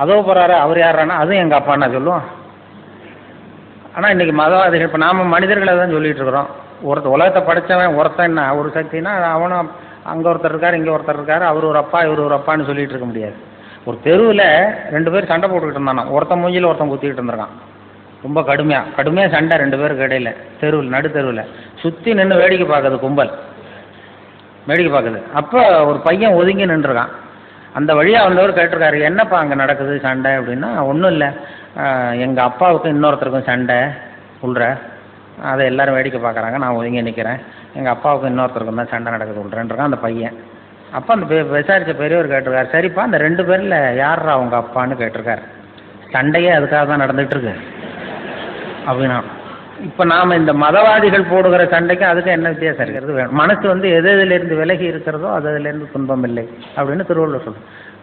அதோ போகிறாரு அவர் யாரானா அதுவும் எங்கள் அப்பான்னா சொல்லுவோம் ஆனால் இன்னைக்கு மதவாதிகள் இப்போ நாம மனிதர்களை தான் சொல்லிட்டு இருக்கிறோம் ஒருத்த உலகத்தை படைச்சவன் ஒருத்தன் என்ன ஒரு சக்தினா அவனும் அங்கே ஒருத்தர் இருக்கார் இங்கே ஒருத்தர் இருக்கார் அவர் ஒரு அப்பா இவர் ஒரு அப்பான்னு சொல்லிட்டு இருக்க முடியாது ஒரு தெருவில் ரெண்டு பேர் சண்டை போட்டுக்கிட்டு இருந்தானோ ஒருத்தன் மூஞ்சில ஒருத்தன் குத்திக்கிட்டு இருந்திருக்கான் ரொம்ப கடுமையாக கடுமையாக சண்டை ரெண்டு பேருக்கு இடையில தெருவில் நடு தெருவில் சுற்றி நின்று வேடிக்கை பார்க்குது கும்பல் வேடிக்கை பார்க்குது அப்போ ஒரு பையன் ஒதுங்கி நின்றுருக்கான் அந்த வழியாக வந்தவர் கேட்டிருக்காரு என்னப்பா அங்கே நடக்குது சண்டை அப்படின்னா ஒன்றும் இல்லை எங்கள் அப்பாவுக்கும் இன்னொருத்தருக்கும் சண்டை உள்ற அதை எல்லாரும் வேடிக்கை பார்க்குறாங்க நான் ஒதுங்கி நிற்கிறேன் எங்கள் அப்பாவுக்கும் இன்னொருத்தருக்கும் தான் சண்டை நடக்குது உள்றேன்றான் அந்த பையன் அப்போ அந்த பெ விசாரித்த பெரியவர் கேட்டிருக்காரு சரிப்பா அந்த ரெண்டு பேரில் யார்ரா உங்கள் அப்பான்னு கேட்டிருக்காரு சண்டையே அதுக்காக தான் நடந்துகிட்டு இருக்கு அப்படின்னா இப்போ நாம் இந்த மதவாதிகள் போடுகிற சண்டைக்கும் அதுக்கு என்ன வித்தியாசம் இருக்கிறது வேணும் மனசு வந்து எது எதுலேருந்து விலகி இருக்கிறதோ அது அதுலேருந்து துன்பம் இல்லை அப்படின்னு திருவள்ளுவர் சொல்லுவோம்